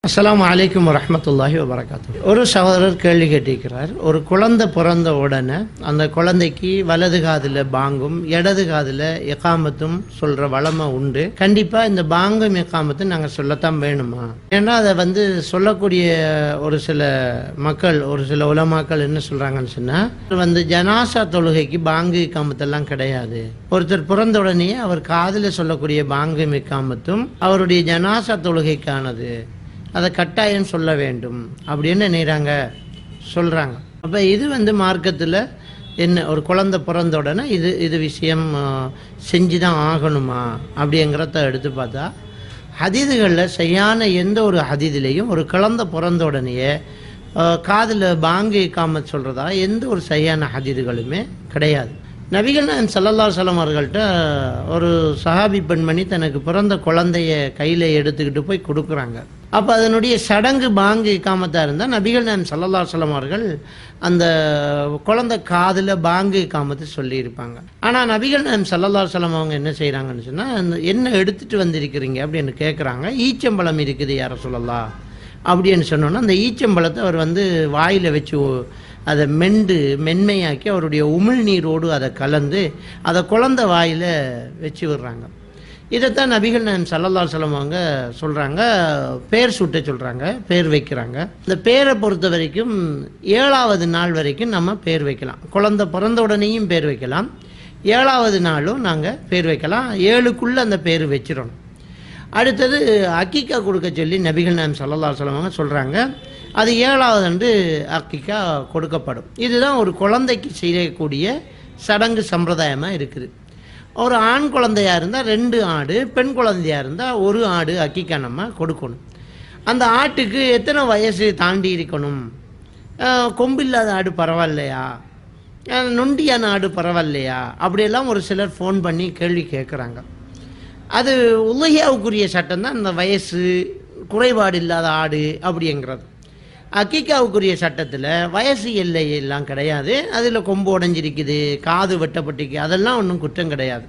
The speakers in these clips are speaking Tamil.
அஸ்ஸலாமு அலைக்கும் வரஹ்மத்துல்லாஹி வபரகாத்து ஒரு சகோதரர் கேள்வி கேட்டிருக்கிறார் ஒரு குழந்தை பிறந்த உடனே அந்த குழந்தைக்கு வலது காதில் பாங்கும் இடது காதில் எகாமத்தும் சொல்ற வளமை உண்டு கண்டிப்பா இந்த பாங்கும் எகாமத்தும் நாங்கள் சொல்லத்தான் வேணுமா ஏன்னா அதை வந்து சொல்லக்கூடிய ஒரு சில மக்கள் ஒரு சில உலமாக்கள் என்ன சொல்றாங்கன்னு சொன்னா வந்து ஜனாசா தொழுகைக்கு பாங்கு இக்காமத்தெல்லாம் கிடையாது ஒருத்தர் பிறந்த உடனே அவர் காதில் சொல்லக்கூடிய பாங்கு இக்காமத்தும் அவருடைய ஜனாசா தொழுகைக்கானது அதை கட்டாயம் சொல்ல வேண்டும் அப்படின்னு நினைறாங்க சொல்கிறாங்க அப்போ இது வந்து மார்க்கத்தில் என்ன ஒரு குழந்தை பிறந்த உடனே இது இது விஷயம் செஞ்சு தான் ஆகணுமா அப்படிங்கிறத எடுத்து பார்த்தா ஹதீதுகளில் சரியான எந்த ஒரு ஹதீதிலையும் ஒரு குழந்தை பிறந்த உடனேயே காதில் பாங்கு காமத் சொல்கிறதா எந்த ஒரு சரியான ஹதீதுகளுமே கிடையாது நபிகள் நாயகம் சல்லல்லா சலம் அவர்கள்ட்ட ஒரு சஹாபி பெண்மணி தனக்கு பிறந்த குழந்தைய கையில் எடுத்துக்கிட்டு போய் கொடுக்குறாங்க அப்போ அதனுடைய சடங்கு பாங்கு காமத்தாக இருந்தால் நபிகள் நாயகம் சல்லல்லா சலம் அவர்கள் அந்த குழந்தை காதில் பாங்கு காமத்தை சொல்லியிருப்பாங்க ஆனால் நபிகள் நாயகம் சல்லல்லா சலம் அவங்க என்ன செய்கிறாங்கன்னு சொன்னால் என்ன எடுத்துகிட்டு வந்திருக்கிறீங்க அப்படின்னு கேட்குறாங்க ஈச்சம்பழம் இருக்குது யார சொல்லலாம் அப்படின்னு சொன்னோன்னா அந்த ஈச்சம்பழத்தை அவர் வந்து வாயில் வச்சு அதை மெண்டு மென்மையாக்கி அவருடைய உமிழ்நீரோடு அதை கலந்து அதை குழந்த வாயில் வச்சு விடுறாங்க இதைத்தான் நபிகள் நான் சல்லல்லா சொல்லம் அவங்க சொல்கிறாங்க பேர் சுட்ட சொல்கிறாங்க பேர் வைக்கிறாங்க இந்த பேரை பொறுத்த வரைக்கும் ஏழாவது நாள் வரைக்கும் நம்ம பேர் வைக்கலாம் குழந்தை பிறந்த உடனேயும் பேர் வைக்கலாம் ஏழாவது நாளும் நாங்கள் பேர் வைக்கலாம் ஏழுக்குள்ளே அந்த பேர் வச்சிடணும் அடுத்தது அக்கிக்கா கொடுக்க சொல்லி நபிகள் நாம் சல்லல்லா சொல்லுவாங்க சொல்கிறாங்க அது ஏழாவது அன்று அக்கிக்கா கொடுக்கப்படும் இதுதான் ஒரு குழந்தைக்கு செய்யக்கூடிய சடங்கு சம்பிரதாயமாக இருக்குது ஒரு ஆண் குழந்தையாக இருந்தால் ரெண்டு ஆடு பெண் குழந்தையாக இருந்தால் ஒரு ஆடு அக்கிக்கா நம்ம கொடுக்கணும் அந்த ஆட்டுக்கு எத்தனை வயசு தாண்டி இருக்கணும் கொம்பில்லாத ஆடு பரவாயில்லையா நொண்டியான ஆடு பரவாயில்லையா அப்படியெல்லாம் ஒரு சிலர் ஃபோன் பண்ணி கேள்வி கேட்குறாங்க அது உலகியாவுக்குரிய சட்டம் தான் அந்த வயசு குறைபாடு இல்லாத ஆடு அப்படிங்கிறது அக்கிக்காவுக்குரிய சட்டத்தில் வயசு எல்லை எல்லாம் கிடையாது அதில் கொம்பு உடஞ்சிருக்குது காது வெட்டப்பட்டிருக்கு அதெல்லாம் ஒன்றும் குற்றம் கிடையாது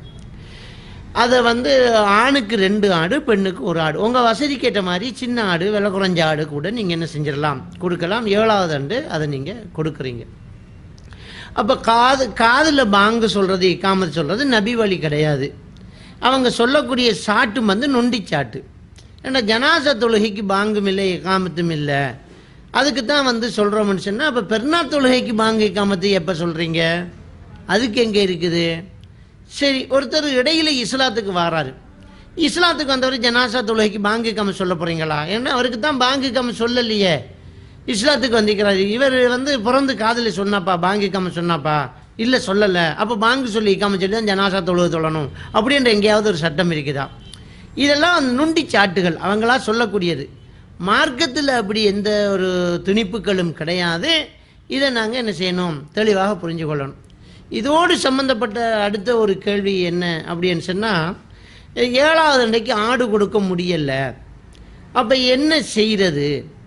அதை வந்து ஆணுக்கு ரெண்டு ஆடு பெண்ணுக்கு ஒரு ஆடு உங்கள் வசதிக்கு ஏற்ற மாதிரி சின்ன ஆடு விலை குறைஞ்ச ஆடு கூட நீங்கள் என்ன செஞ்சிடலாம் கொடுக்கலாம் ஏழாவது ஆண்டு அதை நீங்கள் கொடுக்குறீங்க அப்போ காது காதில் பாங்கு சொல்கிறது இக்காமத்து சொல்கிறது நபி வழி கிடையாது அவங்க சொல்லக்கூடிய சாட்டும் வந்து நொண்டி சாட்டு ஏன்னா ஜனாச தொழுகைக்கு பாங்கும் இல்லை இக்காமத்தும் இல்லை அதுக்கு தான் வந்து சொல்கிறோம்னு சொன்னால் அப்போ பெருநாள் தொழுகைக்கு பாங்கு இக்காமத்து எப்போ சொல்கிறீங்க அதுக்கு எங்கே இருக்குது சரி ஒருத்தர் இடையில இஸ்லாத்துக்கு வராரு இஸ்லாத்துக்கு வந்தவர் ஜனாசா தொழுகைக்கு பாங்கு காம சொல்ல போகிறீங்களா ஏன்னா அவருக்கு தான் பாங்கு காம சொல்லலையே இஸ்லாத்துக்கு வந்திருக்கிறாரு இவர் வந்து பிறந்து காதில் சொன்னாப்பா பாங்கு காம சொன்னாப்பா இல்லை சொல்லலை அப்போ பாங்கு சொல்லி இக்காம சொல்லி தான் ஜனாசா தொழுவு தொழணும் அப்படின்ற எங்கேயாவது ஒரு சட்டம் இருக்குதா இதெல்லாம் நுண்டி சாட்டுகள் அவங்களா சொல்லக்கூடியது மார்க்கத்தில் அப்படி எந்த ஒரு துணிப்புகளும் கிடையாது இதை நாங்கள் என்ன செய்யணும் தெளிவாக புரிஞ்சு கொள்ளணும் இதோடு சம்பந்தப்பட்ட அடுத்த ஒரு கேள்வி என்ன அப்படின்னு சொன்னால் ஏழாவது அன்றைக்கு ஆடு கொடுக்க முடியலை அப்போ என்ன செய்கிறது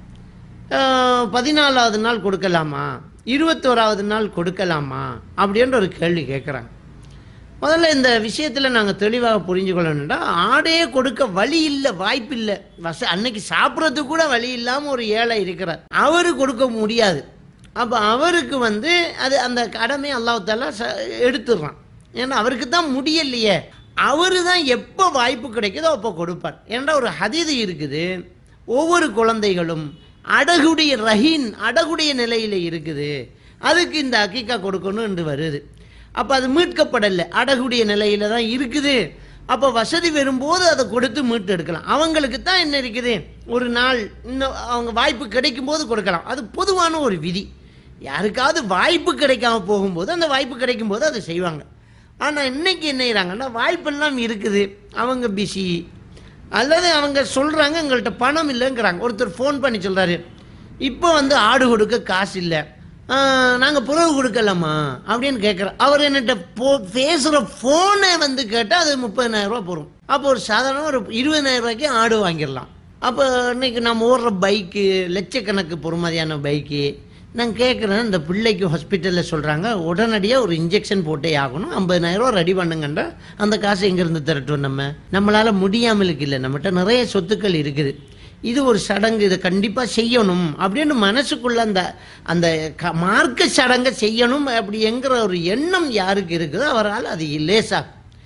பதினாலாவது நாள் கொடுக்கலாமா இருபத்தோராவது நாள் கொடுக்கலாமா அப்படின்ற ஒரு கேள்வி கேட்குறாங்க முதல்ல இந்த விஷயத்தில் நாங்கள் தெளிவாக புரிஞ்சு கொள்ளணும்டா ஆடே கொடுக்க வழி இல்லை வாய்ப்பு இல்லை வச அன்னைக்கு சாப்பிட்றதுக்கு கூட வழி இல்லாமல் ஒரு ஏழை இருக்கிறார் அவரு கொடுக்க முடியாது அப்போ அவருக்கு வந்து அது அந்த கடமை அல்லாஹால ச எடுத்துடுறான் ஏன்னா அவருக்கு தான் முடியலையே அவரு தான் எப்போ வாய்ப்பு கிடைக்குதோ அப்போ கொடுப்பார் ஏன்னா ஒரு ஹதீது இருக்குது ஒவ்வொரு குழந்தைகளும் அடகுடைய ரஹீன் அடகுடைய நிலையில் இருக்குது அதுக்கு இந்த அக்கிக்கா கொடுக்கணும் என்று வருது அப்போ அது மீட்கப்படலை அடகுடைய நிலையில தான் இருக்குது அப்போ வசதி வரும்போது அதை கொடுத்து மீட்டு எடுக்கலாம் அவங்களுக்கு தான் என்ன இருக்குது ஒரு நாள் இன்னும் அவங்க வாய்ப்பு கிடைக்கும் போது கொடுக்கலாம் அது பொதுவான ஒரு விதி யாருக்காவது வாய்ப்பு கிடைக்காம போகும்போது அந்த வாய்ப்பு கிடைக்கும் போது அதை செய்வாங்க ஆனால் இன்னைக்கு என்ன செய்கிறாங்கன்னா வாய்ப்பெல்லாம் இருக்குது அவங்க பிஸி அல்லது அவங்க சொல்கிறாங்க எங்கள்கிட்ட பணம் இல்லைங்கிறாங்க ஒருத்தர் ஃபோன் பண்ணி சொல்கிறாரு இப்போ வந்து ஆடு கொடுக்க காசு இல்லை நாங்கள் புறவு கொடுக்கலாமா அப்படின்னு கேட்குறோம் அவர் என்னட்ட போ பேசுகிற ஃபோனை வந்து கேட்டால் அது முப்பதினாயிரரூபா போகும் அப்போ ஒரு சாதாரண ஒரு இருபதாயிரம் ரூபாய்க்கு ஆடு வாங்கிடலாம் அப்போ இன்னைக்கு நம்ம ஓடுற பைக்கு லட்சக்கணக்கு பொறுமதியான பைக்கு நான் கேட்குறேன் இந்த பிள்ளைக்கு ஹாஸ்பிட்டலில் சொல்கிறாங்க உடனடியாக ஒரு இன்ஜெக்ஷன் போட்டே ஆகணும் ஐம்பதாயிரரூவா ரெடி பண்ணுங்கன்ற அந்த காசு எங்கேருந்து திரட்டும் நம்ம நம்மளால் முடியாமலுக்கு இல்லை நம்மகிட்ட நிறைய சொத்துக்கள் இருக்குது இது ஒரு சடங்கு இதை கண்டிப்பாக செய்யணும் அப்படின்னு மனசுக்குள்ள அந்த அந்த க மார்க்க சடங்கை செய்யணும் அப்படிங்கிற ஒரு எண்ணம் யாருக்கு இருக்குதோ அவரால் அது லேசா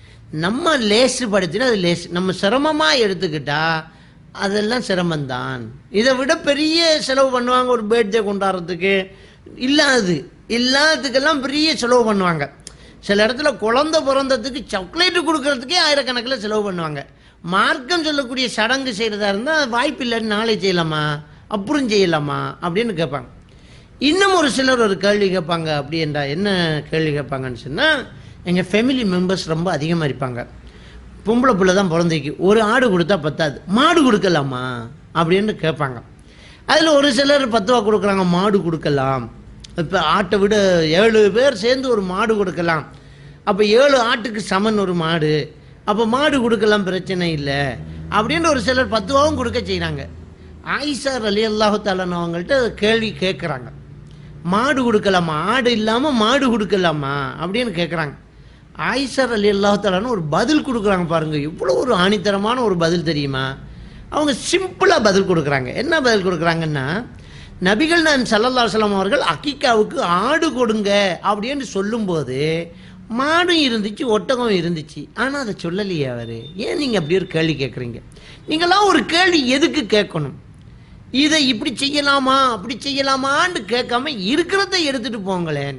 நம்ம லேசுபடுத்தினா அது லேஸ் நம்ம சிரமமாக எடுத்துக்கிட்டா அதெல்லாம் சிரமம்தான் இதை விட பெரிய செலவு பண்ணுவாங்க ஒரு பர்த்டே கொண்டாடுறதுக்கு இல்லாது இல்லாததுக்கெல்லாம் பெரிய செலவு பண்ணுவாங்க சில இடத்துல குழந்தை பிறந்ததுக்கு சாக்லேட்டு கொடுக்கறதுக்கே ஆயிரக்கணக்கில் செலவு பண்ணுவாங்க மார்க்கம் சொல்லக்கூடிய சடங்கு செய்கிறதா இருந்தால் வாய்ப்பு இல்லைன்னு நாளை செய்யலாமா அப்புறம் செய்யலாமா அப்படின்னு கேட்பாங்க இன்னும் ஒரு சிலர் ஒரு கேள்வி கேட்பாங்க அப்படி என்றா என்ன கேள்வி கேட்பாங்கன்னு சொன்னால் எங்கள் ஃபேமிலி மெம்பர்ஸ் ரொம்ப அதிகமாக இருப்பாங்க பொம்பளை பிள்ளை தான் பிறந்திருக்கு ஒரு ஆடு கொடுத்தா பத்தாது மாடு கொடுக்கலாமா அப்படின்னு கேட்பாங்க அதில் ஒரு சிலர் பத்து ரூபா கொடுக்குறாங்க மாடு கொடுக்கலாம் இப்போ ஆட்டை விட ஏழு பேர் சேர்ந்து ஒரு மாடு கொடுக்கலாம் அப்போ ஏழு ஆட்டுக்கு சமன் ஒரு மாடு அப்போ மாடு கொடுக்கலாம் பிரச்சனை இல்லை அப்படின்னு ஒரு சிலர் பத்து ரூபாவும் கொடுக்க செய்கிறாங்க ஆயிஷா அலி அல்லாஹாலன் அவங்கள்ட்ட கேள்வி கேட்குறாங்க மாடு கொடுக்கலாமா ஆடு இல்லாமல் மாடு கொடுக்கலாமா அப்படின்னு கேட்குறாங்க ஆயிஷர் அலி அல்லாஹாலன்னு ஒரு பதில் கொடுக்குறாங்க பாருங்க இவ்வளோ ஒரு ஆணித்தரமான ஒரு பதில் தெரியுமா அவங்க சிம்பிளாக பதில் கொடுக்குறாங்க என்ன பதில் கொடுக்குறாங்கன்னா நபிகள் நான் சல்லல்லா அலுவலாம் அவர்கள் அக்கிக்காவுக்கு ஆடு கொடுங்க அப்படின்னு சொல்லும்போது மாடும் இருந்துச்சு ஒட்டகம் இருந்துச்சு ஆனால் அதை சொல்லலையே அவர் ஏன் நீங்கள் அப்படி ஒரு கேள்வி கேட்குறீங்க நீங்களாம் ஒரு கேள்வி எதுக்கு கேட்கணும் இதை இப்படி செய்யலாமா அப்படி செய்யலாமான்னு கேட்காம இருக்கிறத எடுத்துட்டு போங்களேன்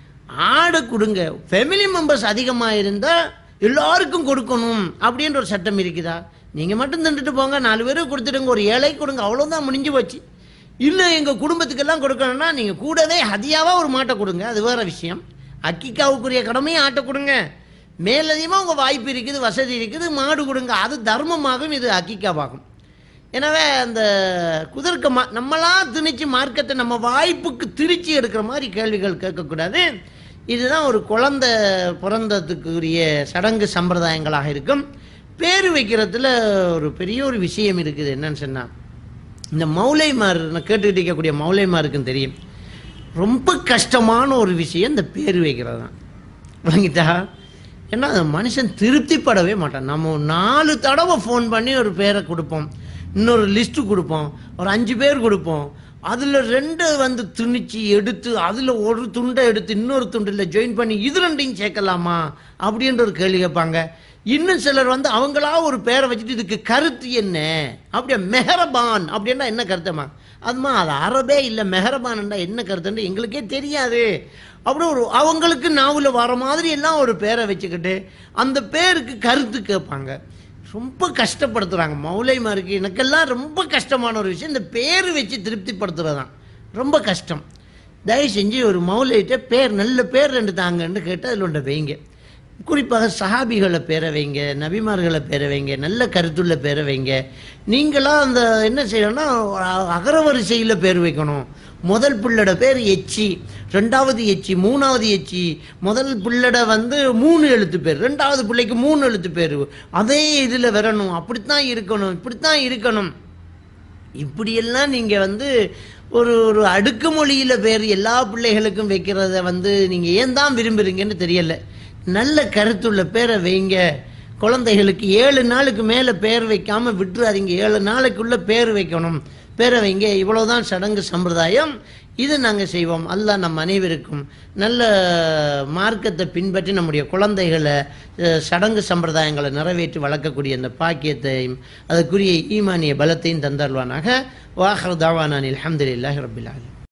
ஆடு கொடுங்க ஃபேமிலி மெம்பர்ஸ் அதிகமாக இருந்தால் எல்லாருக்கும் கொடுக்கணும் அப்படின்ற ஒரு சட்டம் இருக்குதா நீங்கள் மட்டும் தின்னுட்டு போங்க நாலு பேருக்கு கொடுத்துடுங்க ஒரு ஏழை கொடுங்க அவ்வளோதான் முடிஞ்சு போச்சு இல்லை எங்கள் குடும்பத்துக்கெல்லாம் கொடுக்கணும்னா நீங்கள் கூடவே ஹதியாவாக ஒரு மாட்டை கொடுங்க அது வேற விஷயம் அக்கிக்காவுக்குரிய கடமையும் ஆட்டை கொடுங்க மேலதிகமாக உங்கள் வாய்ப்பு இருக்குது வசதி இருக்குது மாடு கொடுங்க அது தர்மமாகும் இது அக்கிக்காவாகும் எனவே அந்த குதர்க்க மா நம்மளா திணிச்சு மார்க்கத்தை நம்ம வாய்ப்புக்கு திரிச்சு எடுக்கிற மாதிரி கேள்விகள் கேட்கக்கூடாது இதுதான் ஒரு குழந்தை பிறந்ததுக்குரிய சடங்கு சம்பிரதாயங்களாக இருக்கும் பேர் வைக்கிறதுல ஒரு பெரிய ஒரு விஷயம் இருக்குது என்னன்னு சொன்னால் இந்த மௌலைமார் நான் கேட்டுக்கிட்டு இருக்கக்கூடிய மௌலைமாருக்கும் தெரியும் ரொம்ப கஷ்டமான ஒரு விஷயம் இந்த பேர் வைக்கிறது தான் வாங்கிட்டா ஏன்னா அந்த மனுஷன் திருப்திப்படவே மாட்டான் நம்ம நாலு தடவை ஃபோன் பண்ணி ஒரு பேரை கொடுப்போம் இன்னொரு லிஸ்ட்டு கொடுப்போம் ஒரு அஞ்சு பேர் கொடுப்போம் அதில் ரெண்டு வந்து துணிச்சு எடுத்து அதில் ஒரு துண்டை எடுத்து இன்னொரு துண்டில் ஜாயின் பண்ணி இது ரெண்டையும் சேர்க்கலாமா அப்படின்ற ஒரு கேள்வி கேட்பாங்க இன்னும் சிலர் வந்து அவங்களா ஒரு பேரை வச்சுட்டு இதுக்கு கருத்து என்ன அப்படியே மெஹரபான் அப்படின்னா என்ன கருத்தம்மா அதுமா அது அரபே இல்லை மெஹரபான்டா என்ன கருத்துன்னு எங்களுக்கே தெரியாது அப்படி ஒரு அவங்களுக்கு நாவில் வர மாதிரி எல்லாம் ஒரு பேரை வச்சுக்கிட்டு அந்த பேருக்கு கருத்து கேட்பாங்க ரொம்ப கஷ்டப்படுத்துகிறாங்க மௌலைமாருக்கு எனக்கெல்லாம் ரொம்ப கஷ்டமான ஒரு விஷயம் இந்த பேர் வச்சு திருப்திப்படுத்துறது தான் ரொம்ப கஷ்டம் தயவு செஞ்சு ஒரு மௌலைகிட்ட பேர் நல்ல பேர் ரெண்டு தாங்கன்னு கேட்டு அதில் ஒன்றை வைங்க குறிப்பாக சஹாபிகளை பேர வைங்க நபிமார்களை பேர வைங்க நல்ல கருத்துள்ள பேர வைங்க நீங்களாம் அந்த என்ன செய்யணும்னா அகரவரிசையில் பேர் வைக்கணும் முதல் பிள்ளட பேர் எச்சி ரெண்டாவது எச்சி மூணாவது எச்சி முதல் பிள்ளட வந்து மூணு எழுத்து பேர் ரெண்டாவது பிள்ளைக்கு மூணு எழுத்து பேர் அதே இதில் வரணும் அப்படித்தான் இருக்கணும் இப்படித்தான் இருக்கணும் இப்படியெல்லாம் நீங்கள் வந்து ஒரு ஒரு அடுக்கு மொழியில் பேர் எல்லா பிள்ளைகளுக்கும் வைக்கிறத வந்து நீங்கள் ஏன் தான் விரும்புகிறீங்கன்னு தெரியல நல்ல கருத்துள்ள பேரை வைங்க குழந்தைகளுக்கு ஏழு நாளுக்கு மேலே பேர் வைக்காமல் விட்டுறாதீங்க ஏழு நாளைக்குள்ள பேர் வைக்கணும் பேரை வைங்க இவ்வளோதான் சடங்கு சம்பிரதாயம் இது நாங்கள் செய்வோம் அல்லாஹ் நம் அனைவருக்கும் நல்ல மார்க்கத்தை பின்பற்றி நம்முடைய குழந்தைகளை அஹ், சடங்கு சம்பிரதாயங்களை நிறைவேற்றி வளர்க்கக்கூடிய அந்த பாக்கியத்தையும் அதுக்குரிய ஈமானிய பலத்தையும் தந்தருவானாக வாஹர் தாவானான் அலமதுல்லாஹி ரபில் ஆலமீன்